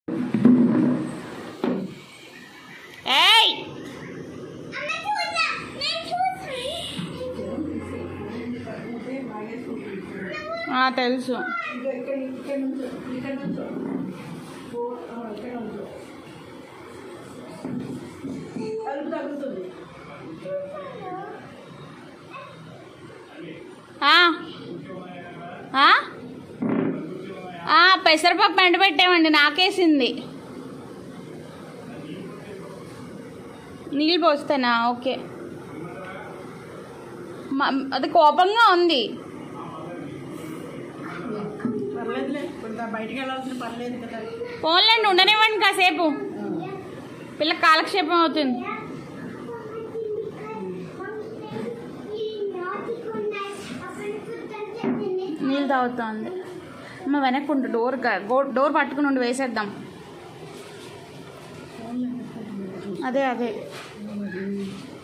ఏయ్ ఆ, తెలుసు ఆ. ఆ? ఆ, పెసరపప్పు ఎండబెట్టామండి నాకేసింది నీళ్ళు పోస్తానా ఓకే మ- అది కోపంగా ఉంది పర్లేదులే కొంత బయటికి వెళ్ళాల్సిన పర్లేదు కదా ఫోన్లేండి ఉండనివ్వండి కాసేపు పిల్ల కాలక్షేపం అవుతుంది నీళ్ళు తాగుతోంది అమ్మ వెనక్కి ఉండు డోర్ గా- గో- డోర్ పట్టుకుని ఉండి వేసేద్దాం అదే అదే